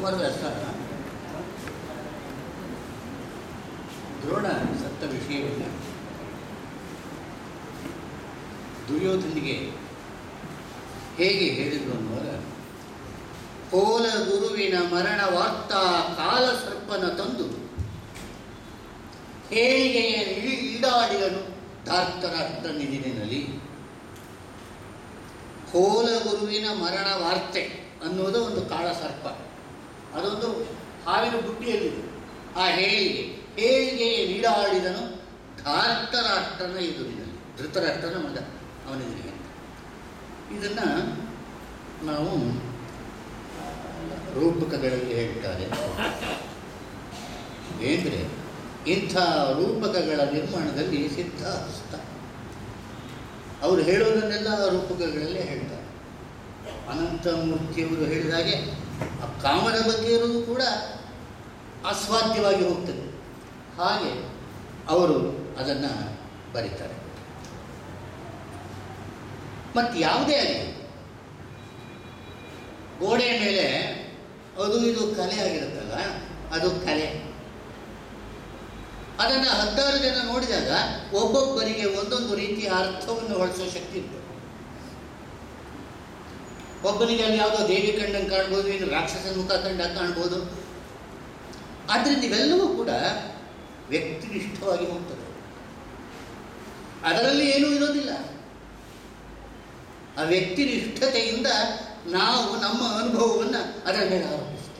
ಕುಮಾರವ್ಯಾಸ ದ್ರೋಣ ಸತ್ತ ವಿಷಯವನ್ನು ದುರ್ಯೋಧನಿಗೆ ಹೇಗೆ ಹೇಳಿದ್ರು ಅನ್ನುವಾಗ ಕೋಲ ಗುರುವಿನ ಮರಣ ವಾರ್ತಾ ಕಾಲ ಸರ್ಪನ ತಂದು ಹೇಳಿಗೆಯ ಇಳಿ- ಈಡಾಡಿದನು ಧಾರ್ತರಾಷ್ಟ್ರ ನಿಧಿನಲ್ಲಿ ಕೋಲ ಗುರುವಿನ ಮರಣ ವಾರ್ತೆ ಅನ್ನೋದು ಒಂದು ಕಾಳ ಸರ್ಪ ಅದೊಂದು ಹಾವಿನ ಬುಟ್ಟಿಯಲ್ಲಿದೆ ಆ ಹೇಳಿಗೆ ಹೇಳಿಗೆಯ ನೀಡಾಡಿದನು ಧಾರ್ತರಾಷ್ಟ್ರನ ಎದುರಿನಲ್ಲಿ ಧೃತರಾಷ್ಟ್ರನ ಮಗ ಅವನೆದುರಿಗೆ ಇದನ್ನು ನಾವು ರೂಪಕಗಳಲ್ಲಿ ಹೇಳ್ತಾರೆ ಏಕೆಂದರೆ ಇಂಥ ರೂಪಕಗಳ ನಿರ್ಮಾಣದಲ್ಲಿ ಸಿದ್ಧ ಹಸ್ತ ಅವರು ಹೇಳೋದನ್ನೆಲ್ಲ ರೂಪಕಗಳಲ್ಲೇ ಹೇಳ್ತಾರೆ ಅನಂತಮೂರ್ತಿಯವರು ಹೇಳಿದ ಹಾಗೆ ಆ ಕಾಮನ ಬಗ್ಗೆ ಇರೋದು ಕೂಡ ಅಸ್ವಾದ್ಯವಾಗಿ ಹೋಗ್ತದೆ ಹಾಗೆ ಅವರು ಅದನ್ನು ಬರೀತಾರೆ ಮತ್ತು ಯಾವುದೇ ಆಗಲಿ ಗೋಡೆಯ ಮೇಲೆ ಅದು ಇದು ಕಲೆ ಆಗಿರುತ್ತಲ್ಲ ಅದು ಕಲೆ ಅದನ್ನು ಹತ್ತಾರು ಜನ ನೋಡಿದಾಗ ಒಬ್ಬೊಬ್ಬರಿಗೆ ಒಂದೊಂದು ರೀತಿಯ ಅರ್ಥವನ್ನು ಹೊಳಿಸೋ ಶಕ್ತಿ ಇರ್ತದೆ ಒಬ್ಬನಿಗೆ ಅಲ್ಲಿ ಯಾವುದೋ ದೇವಿ ಕಂಡಂಗೆ ಕಾಣ್ಬೋದು ಇನ್ನು ರಾಕ್ಷಸನ ಮುಖ ಕಂಡಂಗೆ ಕಾಣ್ಬೋದು ಆದ್ದರಿಂದ ಇವೆಲ್ಲವೂ ಕೂಡ ವ್ಯಕ್ತಿನಿಷ್ಠವಾಗಿ ಹೋಗ್ತದೆ ಅದರಲ್ಲಿ ಏನೂ ಇರೋದಿಲ್ಲ ಆ ವ್ಯಕ್ತಿನಿಷ್ಠತೆಯಿಂದ ನಾವು ನಮ್ಮ ಅನುಭವವನ್ನು ಅದರ ಮೇಲೆ ಆರೋಪಿಸ್ತೇವೆ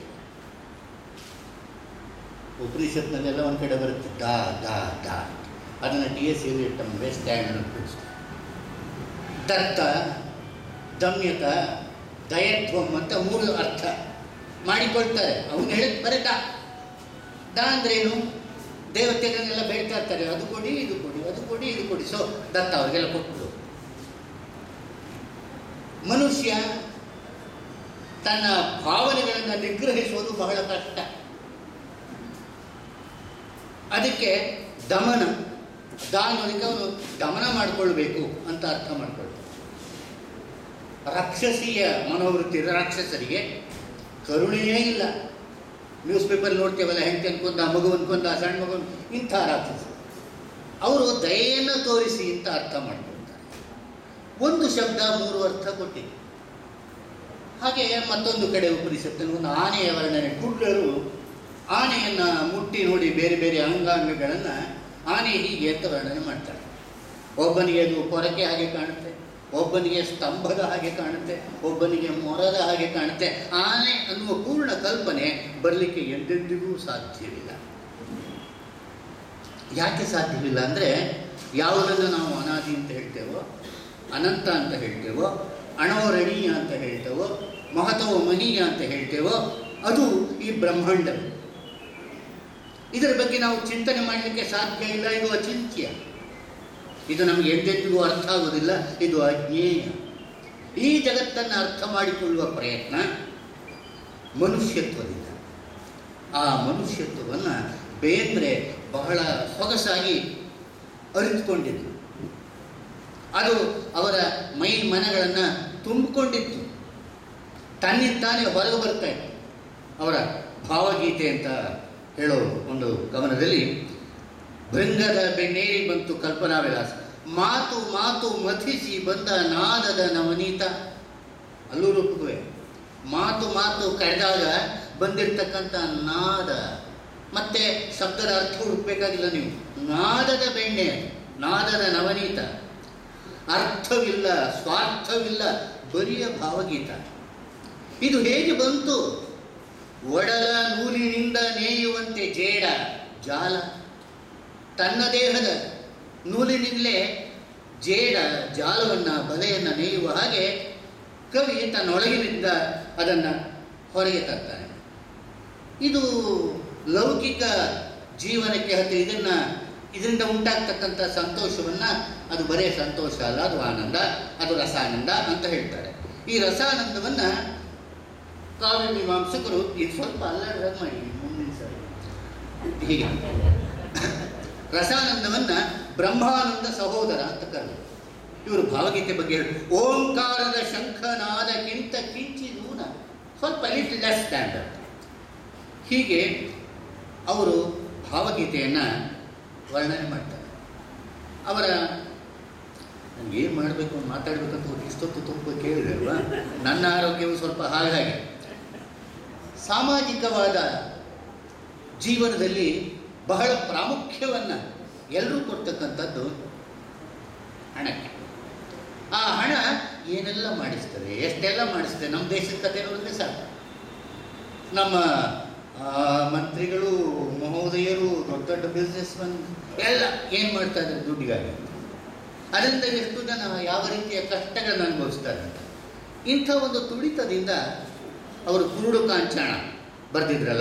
ಉಪನಿಷತ್ನಲ್ಲೆಲ್ಲ ಒಂದು ಕಡೆ ಬರುತ್ತೆ ದಾ ದಾ ದಾ ಅದನ್ನು ಟಿ ಎಸ್ ಎಲಿಯಟ್ ನಮ್ಮ ವೆಸ್ಟ್ ಸ್ಟ್ಯಾಂಡ್ ಕೂಡಿಸ್ತಾರೆ ದತ್ತ ದಮ್ಯತ ದಯತ್ವಂ ಅಂತ ಮೂರು ಅರ್ಥ ಮಾಡಿಕೊಳ್ತಾರೆ ಅವನು ಹೇಳಿದ ಬರೀ ದಾ ದಾ ಅಂದ್ರೇನು ದೇವತೆಗಳನ್ನೆಲ್ಲ ಬೇಡ್ತಾ ಇರ್ತಾರೆ ಅದು ಕೊಡಿ ಇದು ಕೊಡಿ ಅದು ಕೊಡಿ ಇದು ಕೊಡಿ ಸೊ ದತ್ತ ಅವ್ರಿಗೆಲ್ಲ ಕೊಟ್ಟರು ಮನುಷ್ಯ ತನ್ನ ಭಾವನೆಗಳನ್ನು ನಿಗ್ರಹಿಸುವುದು ಬಹಳ ಕಷ್ಟ ಅದಕ್ಕೆ ದಮನ ದಾನೋದಕ್ಕೆ ಅವನು ದಮನ ಮಾಡಿಕೊಳ್ಬೇಕು ಅಂತ ಅರ್ಥ ಮಾಡ್ಕೊಳ್ತಾನೆ ರಾಕ್ಷಸೀಯ ಮನೋವೃತ್ತಿ ರಾಕ್ಷಸರಿಗೆ ಕರುಣೆಯೇ ಇಲ್ಲ ನ್ಯೂಸ್ ಪೇಪರ್ ನೋಡ್ತೇವಲ್ಲ ಹೆಂಡತಿ ಅನ್ಕೊಂಡ ಮಗು ಅನ್ಕೊಂಡ ಸಣ್ಣ ಮಗು ಇಂಥ ರಾಕ್ಷಸ ಅವರು ದಯೆಯನ್ನು ತೋರಿಸಿ ಅಂತ ಅರ್ಥ ಮಾಡ್ಕೊಳ್ತಾರೆ ಒಂದು ಶಬ್ದ ಮೂರು ಅರ್ಥ ಕೊಟ್ಟಿದೆ ಹಾಗೆ ಮತ್ತೊಂದು ಕಡೆ ಉಪನಿಷತ್ತಿನ ಒಂದು ಆನೆಯ ವರ್ಣನೆ ಕುಳ್ಳರು ಆನೆಯನ್ನು ಮುಟ್ಟಿ ನೋಡಿ ಬೇರೆ ಬೇರೆ ಅಂಗಾಂಗಗಳನ್ನು ಆನೆ ಹೀಗೆ ಅಂತ ವರ್ಣನೆ ಮಾಡ್ತಾರೆ ಒಬ್ಬನಿಗೆ ಅದು ಪೊರಕೆ ಹಾಗೆ ಕಾಣುತ್ತೆ ಒಬ್ಬನಿಗೆ ಸ್ತಂಭದ ಹಾಗೆ ಕಾಣುತ್ತೆ ಒಬ್ಬನಿಗೆ ಮೊರದ ಹಾಗೆ ಕಾಣುತ್ತೆ ಆನೆ ಅನ್ನುವ ಪೂರ್ಣ ಕಲ್ಪನೆ ಬರಲಿಕ್ಕೆ ಎಂದೆಂದಿಗೂ ಸಾಧ್ಯವಿಲ್ಲ ಯಾಕೆ ಸಾಧ್ಯವಿಲ್ಲ ಅಂದರೆ ಯಾವುದನ್ನು ನಾವು ಅನಾದಿ ಅಂತ ಹೇಳ್ತೇವೋ ಅನಂತ ಅಂತ ಹೇಳ್ತೇವೋ ಅಣೋರಣೀಯ ಅಂತ ಹೇಳ್ತೇವೋ ಮಹತವ ಮಹೀಯ ಅಂತ ಹೇಳ್ತೇವೋ ಅದು ಈ ಬ್ರಹ್ಮಾಂಡ ಇದರ ಬಗ್ಗೆ ನಾವು ಚಿಂತನೆ ಮಾಡಲಿಕ್ಕೆ ಸಾಧ್ಯ ಇಲ್ಲ ಇದು ಅಚಿಂತ್ಯ ಇದು ನಮಗೆ ಎಂದೆಂದಿಗೂ ಅರ್ಥ ಆಗುವುದಿಲ್ಲ ಇದು ಅಜ್ಞೇಯ ಈ ಜಗತ್ತನ್ನು ಅರ್ಥ ಮಾಡಿಕೊಳ್ಳುವ ಪ್ರಯತ್ನ ಮನುಷ್ಯತ್ವದಿಂದ ಆ ಮನುಷ್ಯತ್ವವನ್ನು ಬೇಂದ್ರೆ ಬಹಳ ಸೊಗಸಾಗಿ ಅರಿತುಕೊಂಡಿದ್ದು ಅದು ಅವರ ಮೈ ಮನಗಳನ್ನು ತುಂಬಿಕೊಂಡಿತ್ತು ತನ್ನಿಂತಾನೇ ಹೊರಗೆ ಬರ್ತಾ ಇತ್ತು ಅವರ ಭಾವಗೀತೆ ಅಂತ ಹೇಳೋ ಒಂದು ಗಮನದಲ್ಲಿ ಭೃಂಗದ ಬೆನ್ನೇರಿ ಬಂತು ಕಲ್ಪನಾ ವಿಲಾಸ ಮಾತು ಮಾತು ಮಥಿಸಿ ಬಂದ ನಾದದ ನವನೀತ ಅಲ್ಲೂ ರೂಪಕವೇ ಮಾತು ಮಾತು ಕಳೆದಾಗ ಬಂದಿರತಕ್ಕಂಥ ನಾದ ಮತ್ತೆ ಶಬ್ದದ ಅರ್ಥ ಹುಡುಕ್ಬೇಕಾಗಿಲ್ಲ ನೀವು ನಾದದ ಬೆಣ್ಣೆ ನಾದದ ನವನೀತ ಅರ್ಥವಿಲ್ಲ ಸ್ವಾರ್ಥವಿಲ್ಲ ಬರಿಯ ಭಾವಗೀತ ಇದು ಹೇಗೆ ಬಂತು ಒಡಲ ನೂಲಿನಿಂದ ನೇಯುವಂತೆ ಜೇಡ ಜಾಲ ತನ್ನ ದೇಹದ ನೂಲಿನಿಂದಲೇ ಜೇಡ ಜಾಲವನ್ನು ಬಲೆಯನ್ನು ನೇಯುವ ಹಾಗೆ ಕವಿ ತನ್ನೊಳಗಿನಿಂದ ಅದನ್ನು ಹೊರಗೆ ತರ್ತಾನೆ ಇದು ಲೌಕಿಕ ಜೀವನಕ್ಕೆ ಹತ್ತಿರ ಇದನ್ನು ಇದರಿಂದ ಉಂಟಾಗ್ತಕ್ಕಂಥ ಸಂತೋಷವನ್ನು ಅದು ಬರೇ ಸಂತೋಷ ಅಲ್ಲ ಅದು ಆನಂದ ಅದು ರಸಾನಂದ ಅಂತ ಹೇಳ್ತಾರೆ ಈ ರಸಾನಂದವನ್ನು ಕಾವ್ಯ ಮೀಮಾಂಸಕರು ಇದು ಸ್ವಲ್ಪ ಅಲ್ಲಾಡ್ದಾಗ ಮಾಡಿ ಮುಂದಿನ ಸರಿ ಹೀಗೆ ರಸಾನಂದವನ್ನು ಬ್ರಹ್ಮಾನಂದ ಸಹೋದರ ಅಂತ ಕರೆದು ಇವರು ಭಾವಗೀತೆ ಬಗ್ಗೆ ಹೇಳಿ ಓಂಕಾರದ ಶಂಖನಾದಕ್ಕಿಂತ ಕಿಂಚಿದೂನ ಸ್ವಲ್ಪ ಲಿಟ್ ಲೆಸ್ ಸ್ಟ್ಯಾಂಡರ್ಡ್ ಹೀಗೆ ಅವರು ಭಾವಗೀತೆಯನ್ನು ವರ್ಣನೆ ಮಾಡ್ತಾರೆ ಅವರ ಏನು ಮಾಡಬೇಕು ಮಾತಾಡಬೇಕಂತ ಒಂದು ಇಷ್ಟೊತ್ತು ತುಂಬ ಕೇಳಿದೆ ಅಲ್ವಾ ನನ್ನ ಆರೋಗ್ಯವು ಸ್ವಲ್ಪ ಹಾಗಾಗಿ ಸಾಮಾಜಿಕವಾದ ಜೀವನದಲ್ಲಿ ಬಹಳ ಪ್ರಾಮುಖ್ಯವನ್ನು ಎಲ್ಲರೂ ಕೊಡ್ತಕ್ಕಂಥದ್ದು ಹಣಕ್ಕೆ ಆ ಹಣ ಏನೆಲ್ಲ ಮಾಡಿಸ್ತದೆ ಎಷ್ಟೆಲ್ಲ ಮಾಡಿಸ್ತದೆ ನಮ್ಮ ದೇಶದ ಕತೆ ನೋಡಿದ್ರೆ ಸಾಕು ನಮ್ಮ ಆ, ಮಂತ್ರಿಗಳು ಮಹೋದಯರು ದೊಡ್ಡ ದೊಡ್ಡ ಬಿಸ್ನೆಸ್ ಮನ್ ಎಲ್ಲ ಏನು ಮಾಡ್ತಾ ಇದ್ದಾರೆ ದುಡ್ಡಿಗಾಗಿ ಅದರಿಂದ ಎಷ್ಟು ಜನ ಯಾವ ರೀತಿಯ ಕಷ್ಟಗಳನ್ನು ಅನುಭವಿಸ್ತಾರೆ ಅಂತ ಇಂಥ ಒಂದು ತುಡಿತದಿಂದ ಅವರು ಕುರುಡು ಕಾಂಚಾಣ ಬರೆದಿದ್ರಲ್ಲ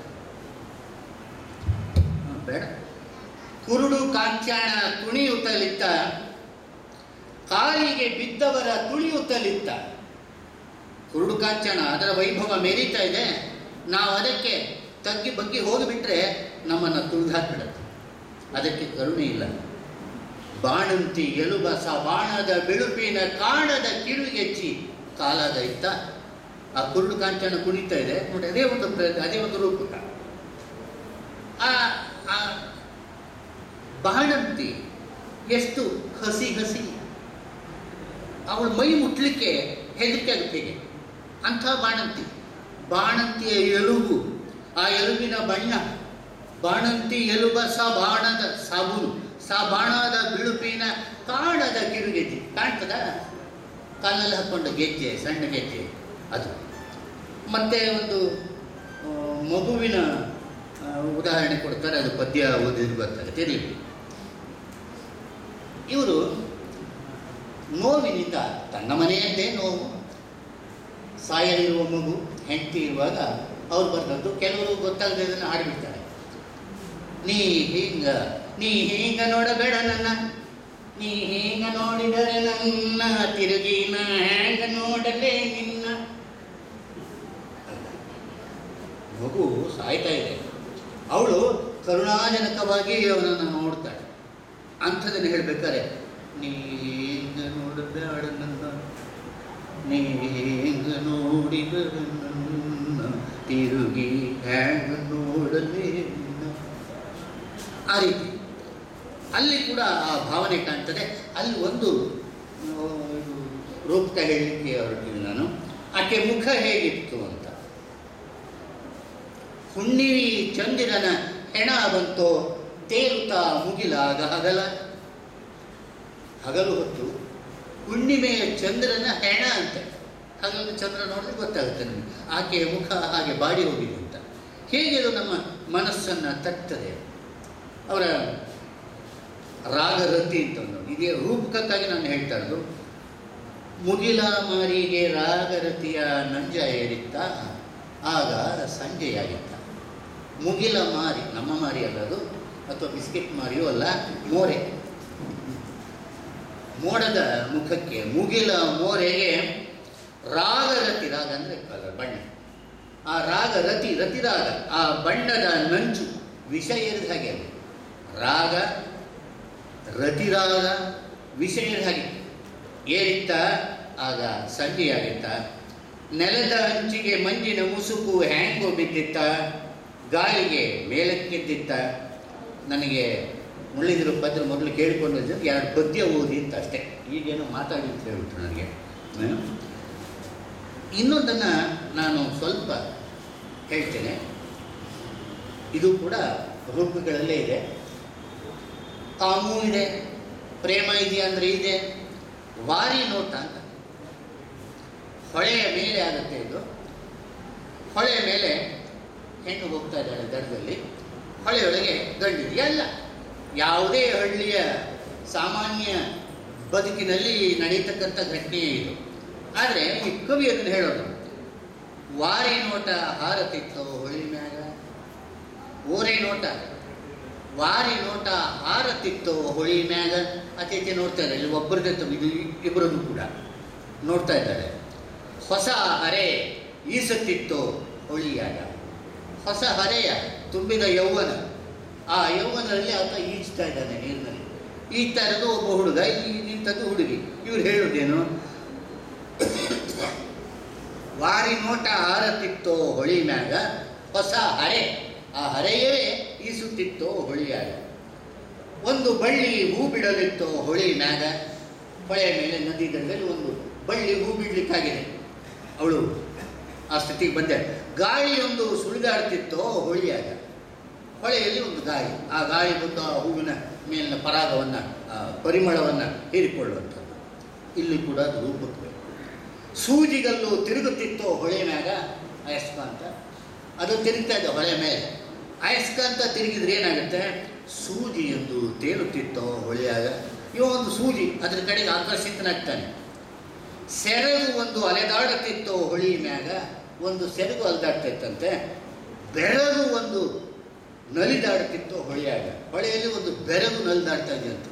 ಹ, ಬೇಡ ಕುರುಡು ಕಾಂಚಾಣ ಕುಣಿಯುತ್ತಲಿತ್ತ ಕಾಲಿಗೆ ಬಿದ್ದವರ ತುಳಿಯುತ್ತಲಿತ್ತ ಕುರುಡು ಕಾಂಚಾಣ ಅದರ ವೈಭವ ಮೆರೀತಾ ಇದೆ ನಾವು ಅದಕ್ಕೆ ತಗ್ಗಿ ಬಗ್ಗಿ ಹೋಗಿಬಿಟ್ರೆ ನಮ್ಮನ್ನು ತುಳಿದಾಕ್ಬಿಡುತ್ತೆ ಅದಕ್ಕೆ ಕರುಣೆ ಇಲ್ಲ ಬಾಣಂತಿ ಎಲುಬ ಸ ಬಾಣದ ಬಿಳುಪಿನ ಕಾಣದ ಕಿರುಗೆಚ್ಚಿ ಕಾಲದ ಇತ್ತ ಆ ಕುರುಡು ಕಾಂಚನ ಕುಣಿತಾ ಇದೆ ನೋಡಿ ಅದೇ ಒಂದು ಪ್ರ- ಅದೇ ಒಂದು ರೂಪಕ ಆ ಆ ಬಾಣಂತಿ ಎಷ್ಟು ಹಸಿ ಹಸಿ ಅವಳ ಮೈ ಮುಟ್ಲಿಕ್ಕೆ ಹೆದರಿಕೆ ಆಗುತ್ತೆ ಹೇಗೆ ಅಂಥ ಬಾಣಂತಿ ಬಾಣಂತಿಯ ಎಲುಬು ಆ ಎಲುಬಿನ ಬಣ್ಣ ಬಾಣಂತಿ ಎಲುಬ ಸ ಬಾಣದ ಸಾಬೂನು ಸ ಬಾಣದ ಬಿಳುಪಿನ ಕಾಣದ ಕಿರುಗೆಜ್ಜೆ ಕಾಣ್ತದ ಕಾಲಲ್ಲಿ ಹಾಕ್ಕೊಂಡ ಗೆಜ್ಜೆ ಸಣ್ಣ ಗೆಜ್ಜೆ ಅದು ಮತ್ತೆ ಒಂದು ಆ, ಮಗುವಿನ ಆ, ಉದಾಹರಣೆ ಕೊಡ್ತಾರೆ ಅದು ಪದ್ಯ ಓದಿದ್ದು ಬರ್ತಾರೆ ತಿಳಿಲಿ ಇವರು ನೋವಿನಿಂದ ತನ್ನ ಮನೆಯದ್ದೇ ನೋವು ಸಾಯಲಿರುವ ಮಗು ಹೆಂಡತಿ ಇರುವಾಗ ಅವ್ರು ಬರೆದದ್ದು ಕೆಲವರು ಗೊತ್ತಾಗದೆ ಇದನ್ನು ಹಾಡಿಬಿಡ್ತಾರೆ ನೀ ಹಿಂಗ ನೀ ಹಿಂಗ ನೋಡಬೇಡ ನನ್ನ ನೀ ಹಿಂಗ ನೋಡಿದರೆ ನನ್ನ ತಿರುಗಿ ನಾ ಹ್ಯಾಂಗ ನೋಡಲೇ ನಿನ್ನ ಮಗು ಸಾಯ್ತಾ ಇದೆ ಅವಳು ಕರುಣಾಜನಕವಾಗಿ ಅವನನ್ನು ನೋಡ್ತಾಳೆ ಅಂಥದನ್ನು ಹೇಳ್ಬೇಕಾರೆ ನೀ ಹಿಂಗ ನೋಡಬೇಡ ನನ್ನ ನೀ ಹಿಂಗ ನೋಡಿದರೆ ನನ್ನ ತಿರುಗಿ ಹ್ಯಾಂಗ ನೋಡಲೇ ನಿನ್ನ ಆ ರೀತಿ ಅಲ್ಲಿ ಕೂಡ ಆ ಭಾವನೆ ಕಾಣ್ತದೆ ಅಲ್ಲಿ ಒಂದು ಆ, ಇದು ರೂಪಕ ಹೇಳಲಿಕ್ಕೆ ಹೊರಟಿದ್ದೆ ನಾನು ಆಕೆ ಮುಖ ಹೇಗಿತ್ತು ಅಂತ ಹುಣ್ಣಿವಿ ಚಂದಿರನ ಹೆಣ ಬಂತೋ ತೇಲುತ್ತಾ ಮುಗಿಲಾಗ ಹಗಲ ಹಗಲು ಹೊತ್ತು ಹುಣ್ಣಿಮೆಯ ಚಂದ್ರನ ಹೆಣ ಅಂತೆ ಹಾಗಾಗಿ ಚಂದ್ರ ನೋಡಿದ್ರೆ ಗೊತ್ತಾಗುತ್ತೆ ನಮಗೆ ಆಕೆಯ ಮುಖ ಹಾಗೆ ಬಾಡಿ ಹೋಗಿದೆ ಅಂತ ಹೇಗೆ ಅದು ನಮ್ಮ ಮನಸ್ಸನ್ನು ತಟ್ಟದೆ ಅವರ ರಾಗರತಿ ಅಂತ ಒಂದು ಇದೇ ರೂಪಕಕ್ಕಾಗಿ ನಾನು ಹೇಳ್ತಾ ಇರೋದು ಮುಗಿಲ ಮಾರಿಗೆ ರಾಗರತಿಯ ನಂಜ ಏರಿತ್ತ ಆಗ ಸಂಜೆಯಾಗಿತ್ತ ಮುಗಿಲ ಮಾರಿ ನಮ್ಮ ಮಾರಿ ಅಲ್ಲ ಅದು ಅಥವಾ ಬಿಸ್ಕೆಟ್ ಮಾರಿಯೂ ಅಲ್ಲ ಮೋರೆ ಮೋಡದ ಮುಖಕ್ಕೆ ಮುಗಿಲ ಮೋರೆಗೆ ರಾಗರತಿ ರಾಗ ಅಂದರೆ ಕಲರ್ ಬಣ್ಣ ಆ ರಾಗ ರತಿ ರತಿರಾಗ ಆ ಬಣ್ಣದ ನಂಚು ವಿಷ ಏರಿದ ಹಾಗೆ ಅದು ರಾಗ ರತಿರಾಗ ವಿಷ ಏರಿದ ಹಾಗೆ ಏರಿತ್ತ ಆಗ ಸಂಜೆಯಾಗಿತ್ತ ನೆಲದ ಅಂಚಿಗೆ ಮಂಜಿನ ಮುಸುಕು ಹ್ಯಾಂಗೋ ಬಿದ್ದಿತ್ತ ಗಾಳಿಗೆ ಮೇಲಕ್ಕೆದ್ದಿತ್ತ ನನಗೆ ಮುಳ್ಳಿದಿರೋ ಪದ್ರ ಮೊದಲು ಕೇಳಿಕೊಂಡು ಇದ್ದಿದ್ದು ಎರಡು ಪದ್ಯ ಓದಿ ಅಂತ ಅಷ್ಟೇ ಈಗೇನೋ ಮಾತಾಡಿ ಅಂತ ಹೇಳ್ಬಿಟ್ರು ನನಗೆ ಹ್ಮ್. ಇನ್ನೊಂದನ್ನು ನಾನು ಸ್ವಲ್ಪ ಹೇಳ್ತೇನೆ ಇದು ಕೂಡ ರೂಪಗಳಲ್ಲೇ ಇದೆ ಕಾಮೂ ಇದೆ ಪ್ರೇಮ ಇದೆಯಾ ಅಂದರೆ ಇದೆ ವಾರಿ ನೋಟ ಅಂತ ಹೊಳೆಯ ಮೇಲೆ ಆಗುತ್ತೆ ಇದು ಹೊಳೆಯ ಮೇಲೆ ಹೆಣ್ಣು ಹೋಗ್ತಾ ಇದ್ದಾಳೆ ದಡದಲ್ಲಿ ಹೊಳೆಯೊಳಗೆ ಗಂಡಿದೆ ಎಲ್ಲ ಯಾವುದೇ ಹಳ್ಳಿಯ ಸಾಮಾನ್ಯ ಬದುಕಿನಲ್ಲಿ ನಡೀತಕ್ಕಂಥ ಘಟನೆಯೇ ಇದು ಆದರೆ ಈ ಕವಿ ಅದನ್ನು ಹೇಳೋದು ವಾರಿ ನೋಟ ಹಾರತಿತ್ತು ಹೊಳಿ ಮ್ಯಾಗ ಓರೆ ನೋಟ ವಾರಿ ನೋಟ ಹಾರತಿತ್ತು ಹೊಳಿ ಮ್ಯಾಗ ಅತಿಥಿ ನೋಡ್ತಾ ಇದ್ದಾರೆ ಇಲ್ಲಿ ಒಬ್ಬರದೇ ಇದು ಇಬ್ಬರದ್ದು ಕೂಡ ನೋಡ್ತಾ ಇದ್ದಾರೆ ಹೊಸ ಹರೆ ಈಸುತ್ತಿತ್ತು ಹೊಳಿಯಾಗ ಹೊಸ ಹರೆಯ ತುಂಬಿದ ಯೌವನ ಆ ಯೌವನದಲ್ಲಿ ಆತ ಈಜ್ತಾ ಇದ್ದಾನೆ ನೀರಿನಲ್ಲಿ ಈಜ್ತಾ ಇರೋದು ಒಬ್ಬ ಹುಡುಗ ಈ ನಿಂತದ್ದು ಹುಡುಗಿ ಇವ್ರು ಹೇಳೋದೇನು ವಾರಿ ನೋಟ ಹಾರತಿತ್ತು ಹೊಳಿ ಮ್ಯಾಗ ಹೊಸ ಹರೆ ಆ ಹರೆಯೇ ಈಸುತ್ತಿತ್ತೋ ಹೊಳಿಯಾಗ ಒಂದು ಬಳ್ಳಿ ಹೂ ಬಿಡಲಿತ್ತೋ ಹೊಳಿ ಮ್ಯಾಗ ಹೊಳೆಯ ಮೇಲೆ ನದಿ ದಡದಲ್ಲಿ ಒಂದು ಬಳ್ಳಿ ಹೂ ಬಿಡ್ಲಿಕ್ಕಾಗಿದೆ ಅವಳು ಆ ಸ್ಥಿತಿಗೆ ಬಂದೆ ಗಾಳಿಯೊಂದು ಸುಳಿದಾಡ್ತಿತ್ತೋ ಹೊಳಿಯಾಗ ಹೊಳೆಯಲ್ಲಿ ಒಂದು ಗಾಳಿ ಆ ಗಾಳಿ ಬಂದು ಆ ಹೂವಿನ ಮೇಲಿನ ಪರಾಗವನ್ನು ಪರಿಮಳವನ್ನು ಹೀರಿಕೊಳ್ಳುವಂಥದ್ದು ಇಲ್ಲಿ ಕೂಡ ಅದು ರೂಪಕ್ಕೆ ಬೇಕು. ಸೂಜಿಗಲ್ಲು ತಿರುಗುತ್ತಿತ್ತೋ ಹೊಳೆ ಮ್ಯಾಗ ಅಯಸ್ಕಾಂತ ಅದು ತಿರುಗ್ತಾ ಇದೆ ಹೊಳೆ ಮೇಲೆ ಅಯಸ್ಕಾಂತ ತಿರುಗಿದ್ರೆ ಏನಾಗುತ್ತೆ ಸೂಜಿ ಎಂದು ತೇಲುತ್ತಿತ್ತೋ ಹೊಳೆಯಾಗ ಇವ ಒಂದು ಸೂಜಿ ಅದರ ಕಡೆಗೆ ಆಕರ್ಷಿತನಾಗ್ತಾನೆ ಸೆರಗು ಒಂದು ಅಲೆದಾಡುತ್ತಿತ್ತೋ ಹೊಳಿ ಮ್ಯಾಗ ಒಂದು ಸೆರಗು ಅಲೆದಾಡ್ತಿತ್ತಂತೆ ಬೆರಗು ಒಂದು ನಲಿದಾಡುತ್ತಿತ್ತು ಹೊಳೆಯಾಗ ಹೊಳೆಯಲ್ಲಿ ಒಂದು ಬೆರಗು ನಲಿದಾಡ್ತಾ ಇದೆಯಂತೆ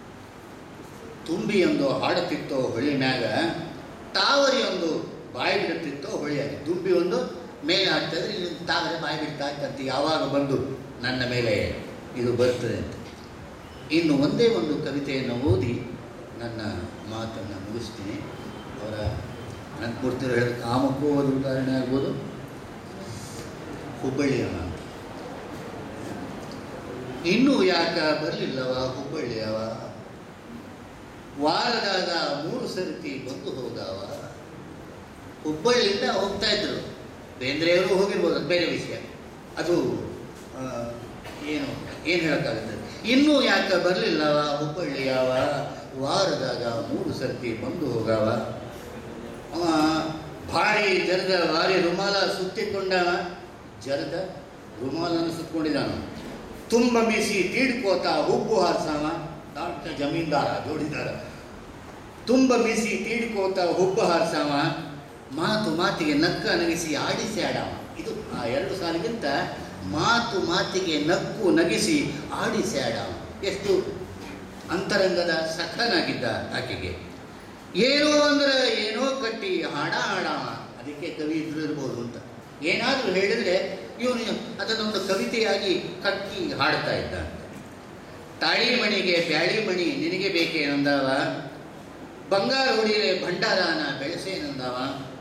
ತುಂಬಿ ಒಂದು ಹಾಡುತ್ತಿತ್ತೋ ಹೊಳಿ ಮ್ಯಾಗ ತಾವರಿ ಒಂದು ಬಾಯಿ ಬಿಡುತ್ತಿತ್ತೋ ಹೊಳೆಯಾಗ ದುಂಬಿ ಒಂದು ಮೇಲೆ ಆಡ್ತಾ ಇದ್ರೆ ಇಲ್ಲಿ ತಾವರೆ ಬಾಯಿ ಬಿಡ್ತಾ ಇತ್ತಂತೆ ಯಾವಾಗ ಬಂದು ನನ್ನ ಮೇಲೆ ಇದು ಬರ್ತದೆ ಅಂತ ಇನ್ನು ಒಂದೇ ಒಂದು ಕವಿತೆಯನ್ನು ಓದಿ ನನ್ನ ಮಾತನ್ನು ಮುಗಿಸ್ತೀನಿ ಅವರ ಅನಂತಮೂರ್ತಿಯವರು ಹೇಳಿದ ಕಾಮಕ್ಕೂ ಒಂದು ಉದಾಹರಣೆ ಆಗ್ಬೋದು ಹುಬ್ಬಳ್ಳಿಯವ ಅಂತ ಇನ್ನೂ ಯಾಕ ಬರಲಿಲ್ಲವ ಹುಬ್ಬಳ್ಳಿಯವ ವಾರದಾಗ ಮೂರು ಸರ್ತಿ ಬಂದು ಹೋದವ ಹುಬ್ಬಳ್ಳಿಯಿಂದ ಹೋಗ್ತಾ ಇದ್ರು ಬೇಂದ್ರೆಯವರು ಹೋಗಿರ್ಬೋದು ಅದು ಬೇರೆ ವಿಷಯ ಅದು ಆ, ಏನು ಏನು ಹೇಳೋಕ್ಕಾಗುತ್ತೆ ಇನ್ನೂ ಯಾಕ ಬರಲಿಲ್ಲವ ಹುಬ್ಬಳ್ಳಿಯವ ವಾರದಾಗ ಮೂರು ಸರ್ತಿ ಬಂದು ಹೋಗವ ಅವ ಭಾರಿ ಜರದ ಭಾರಿ ರುಮಾಲ ಸುತ್ತಿಕೊಂಡವ ಜರದ ರುಮಾಲನ್ನು ಸುತ್ತಕೊಂಡಿದ್ದಾನ ತುಂಬ ಮೀಸಿ ತೀಡ್ಕೋತ ಹುಬ್ಬು ಹಾರ್ಸವ ದೊಡ್ಡ ಜಮೀನ್ದಾರ ಜೋಡಿದಾರ ತುಂಬ ಮೀಸಿ ತೀಡ್ಕೋತ ಹುಬ್ಬು ಹಾರ್ಸವ ಮಾತು ಮಾತಿಗೆ ನಕ್ಕ ನಗಿಸಿ ಆಡಿಸಿ ಆಡವ ಇದು ಆ ಎರಡು ಸಾಲಿಗಿಂತ ಮಾತು ಮಾತಿಗೆ ನಕ್ಕು ನಗಿಸಿ ಆಡಿಸಿ ಆಡವ ಎಷ್ಟು ಅಂತರಂಗದ ಸಖನಾಗಿದ್ದ ಆಕೆಗೆ ಏನೋ ಅಂದ್ರೆ ಏನೋ ಕಟ್ಟಿ ಹಾಡ ಹಾಡವ ಅದಕ್ಕೆ ಕವಿ ಇದ್ರು ಇರ್ಬೋದು ಅಂತ ಏನಾದರೂ ಹೇಳಿದರೆ ಇವನು ಅದನ್ನೊಂದು ಕವಿತೆಯಾಗಿ ಕಟ್ಟಿ ಹಾಡ್ತಾ ಇದ್ದ ಅಂತ ತಾಳಿ ಮಣಿಗೆ ಬ್ಯಾಳಿ ಮಣಿ ನಿನಗೆ ಬೇಕೇನಂದವ ಬಂಗಾರ ಹೊಡಿರೆ ಭಂಡಾರನ ಬೆಳೆಸೇನಂದವ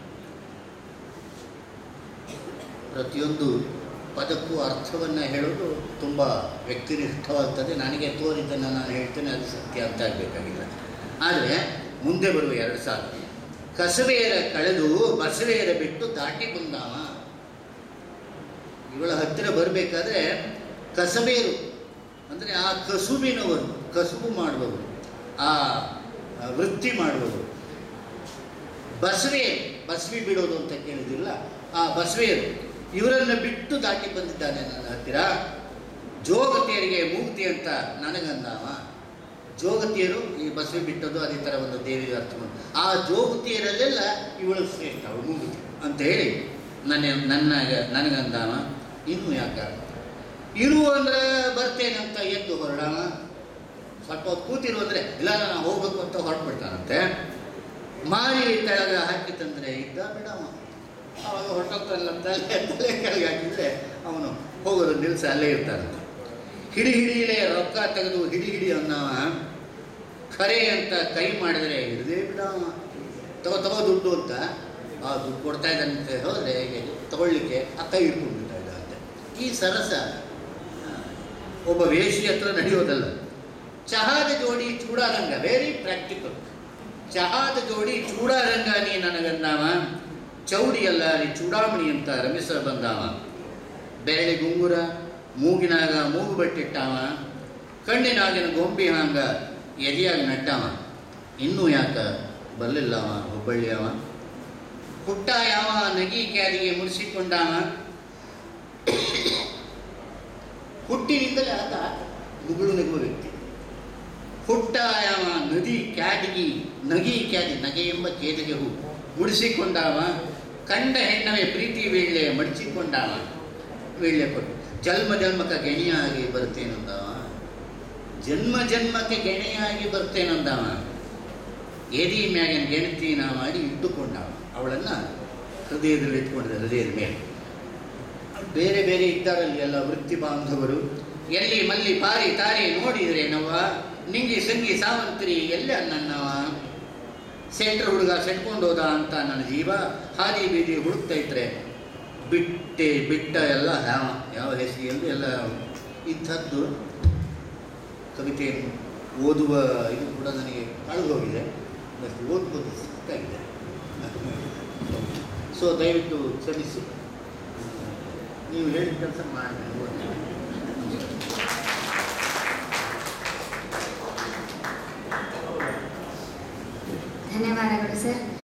ಪ್ರತಿಯೊಂದು ಪದಕ್ಕೂ ಅರ್ಥವನ್ನು ಹೇಳೋದು ತುಂಬ ವ್ಯಕ್ತಿನಿಷ್ಠವಾಗ್ತದೆ ನನಗೆ ತೋರಿದ್ದನ್ನು ನಾನು ಹೇಳ್ತೇನೆ ಅದು ಸತ್ಯ ಅಂತ ಆಗಬೇಕಾಗಿಲ್ಲ ಆದರೆ ಮುಂದೆ ಬರುವ ಎರಡು ಸಾಲು ಕಸವೆಯರ ಕಳೆದು ಬಸವೆಯರ ಬಿಟ್ಟು ದಾಟಿ ಬಂದಾವ ಇವಳ ಹತ್ತಿರ ಬರಬೇಕಾದ್ರೆ ಕಸಬೇರು ಅಂದರೆ ಆ ಕಸುಬಿನವರು ಕಸುಬು ಮಾಡುವವರು ಆ ಆ ವೃತ್ತಿ ಮಾಡುವವರು ಬಸವೆ ಬಸವಿ ಬಿಡೋದು ಅಂತ ಕೇಳಿದಿಲ್ಲ ಆ ಬಸವೆಯರು ಇವರನ್ನು ಬಿಟ್ಟು ದಾಟಿ ಬಂದಿದ್ದಾನೆ ನನ್ನ ಹತ್ತಿರ ಜೋಗತಿಯರಿಗೆ ಮೂಗುತಿ ಅಂತ ನನಗಂದಾವ ಜೋಗತಿಯರು ಈ ಬಸವಿ ಬಿಟ್ಟದ್ದು ಅದೇ ಥರ ಒಂದು ದೇವಿಗೆ ಅರ್ಥ ಮಾಡಿ ಆ ಜೋಗತಿಯರಲ್ಲೆಲ್ಲ ಇವಳು ಶ್ರೇಷ್ಠ ಅವಳು ಮೂಗುತಿ ಅಂತ ಹೇಳಿ ನನ್ನ ನನ್ನ ನನಗಂದಾವ ಇನ್ನು ಯಾಕ ಇರು ಅಂದ್ರೆ ಬರ್ತೇನಂತ ಎದ್ದು ಹೊರಡಾವ ಸ್ವಲ್ಪ ಹೊತ್ತು ಕೂತಿರು ಅಂದರೆ ಇಲ್ಲ ನಾನು ಹೋಗ್ಬೇಕು ಅಂತ ಹೊರಟ್ಬಿಡ್ತಾನಂತೆ ಮಾರಿ ಕೆಳಗ ಹಾಕಿತಂದ್ರೆ ಇದ್ದ ಬಿಡವ ಅವಾಗ ಹೊರಟೋಗ್ತಾನಲ್ಲ ತಲೆ ತಲೆ ಕೆಳಗೆ ಹಾಕಿದ್ರೆ ಅವನು ಹೋಗೋದು ನಿಲ್ಸ ಅಲ್ಲೇ ಇರ್ತಾನಂತೆ ಹಿಡಿ ಹಿಡಿಯಲೇ ರೊಕ್ಕ ತೆಗೆದು ಹಿಡಿ ಹಿಡಿ ಅನ್ನವ ಖರೆ ಅಂತ ಕೈ ಮಾಡಿದ್ರೆ ಹಿಡಿದೇ ಬಿಡವ ತಗೋ ತಗೋ ದುಡ್ಡು ಅಂತ ಆ ದುಡ್ಡು ಕೊಡ್ತಾ ಇದ್ದಾನಂತೆ ಹೋದರೆ ತಗೊಳ್ಳಿಕ್ಕೆ ಆ ಕೈ ಹಿಡ್ಕೊಂಡು ಬಿಡ್ತಾ ಇದ್ದ ಅಂತೆ ಈ ಸರಸ ಆ, ಒಬ್ಬ ವೇಷಿ ಹತ್ರ ನಡೆಯೋದಲ್ಲ ಚಹಾದ ಜೋಡಿ ಚೂಡಾರಂಗ ವೆರಿ ಪ್ರಾಕ್ಟಿಕಲ್ ಚಹಾದ ಜೋಡಿ ಚೂಡಾರಂಗ ನೀ ನನಗನ್ನಾವ ಚೌಡಿಯಲ್ಲ ನೀ ಚೂಡಾಮಣಿ ಅಂತ ರಮಿಸ ಬಂದಾವ ಬೆರಳಿ ಗುಂಗುರ ಮೂಗಿನಾಗ ಮೂಗು ಬಟ್ಟಿಟ್ಟಾವ ಕಣ್ಣಿನಾಗಿನ ಗೊಂಬಿ ಹಾಂಗ ಎದೆಯಾಗಿ ನಟ್ಟಾವ ಇನ್ನೂ ಯಾಕ ಬರಲಿಲ್ಲವ ಹುಬ್ಬಳ್ಳಿಯವ ಹುಟ್ಟ ಯಾವ ನಗಿ ಕ್ಯಾರಿಗೆ ಮುಡಿಸಿಕೊಂಡಾವ ಹುಟ್ಟಿನಿಂದಲೇ ಆತ ಮುಗುಳು ನಗುವ ವ್ಯಕ್ತಿ ಹುಟ್ಟ ಯಾವ ನದಿ ಕ್ಯಾದಿಗಿ ನಗಿ ಕ್ಯಾದಿ ನಗೆ ಎಂಬ ಕೇದಿಗೆ ಹೂ ಮುಡಿಸಿಕೊಂಡಾವ ಕಂಡ ಹೆಣ್ಣವೇ ಪ್ರೀತಿ ವೀಳ್ಳೆ ಮಡಚಿಕೊಂಡಾವ ವೀಳ್ಳೆ ಕೊಟ್ಟು ಜನ್ಮ ಜನ್ಮಕ ಗೆಣೆಯಾಗಿ ಬರ್ತೇನಂದವ ಜನ್ಮ ಜನ್ಮಕ್ಕೆ ಗೆಣೆಯಾಗಿ ಬರ್ತೇನಂದವ ಎದಿ ಮ್ಯಾಗಿನ ಗೆಣತಿನ ಮಾಡಿ ಇಟ್ಟುಕೊಂಡವ ಅವಳನ್ನು ಹೃದಯದಲ್ಲಿ ಇಟ್ಕೊಂಡಿದ್ದ ಹೃದಯದ ಮೇಲೆ ಬೇರೆ ಬೇರೆ ಇದ್ದಾರಲ್ಲಿ ಎಲ್ಲ ವೃತ್ತಿ ಬಾಂಧವರು ಎಲ್ಲಿ ಮಲ್ಲಿ ಪಾರಿ ತಾರಿ ನೋಡಿದ್ರೆ ನವ ನಿಂಗಿ ಸಂಗಿ ಸಾವಂತ್ರಿ ಎಲ್ಲ ನನ್ನವ ಸೆಂಟ್ರ್ ಹುಡುಗ ಸೆಟ್ಕೊಂಡು ಹೋದ ಅಂತ ನನ್ನ ಜೀವ ಹಾದಿ ಬೀದಿ ಹುಡುಕ್ತಾ ಇದ್ರೆ ಬಿಟ್ಟೆ ಬಿಟ್ಟ ಎಲ್ಲ ಯಾವ ಯಾವ ಹೆಸರಿಯಲ್ಲಿ ಎಲ್ಲ ಇಂಥದ್ದು ಕವಿತೆಯನ್ನು ಓದುವ ಇದು ಕೂಡ ನನಗೆ ಕಳೆದೋಗಿದೆ ಮತ್ತು ಓದ್ಬೋದು ಸಿಕ್ಕಾಗಿದೆ ಸೊ ದಯವಿಟ್ಟು ಕ್ಷಮಿಸಿ ನೀವು ಹೇಳಿದ ಕೆಲಸ ಮಾಡಿ ಓದ್ತೀನಿ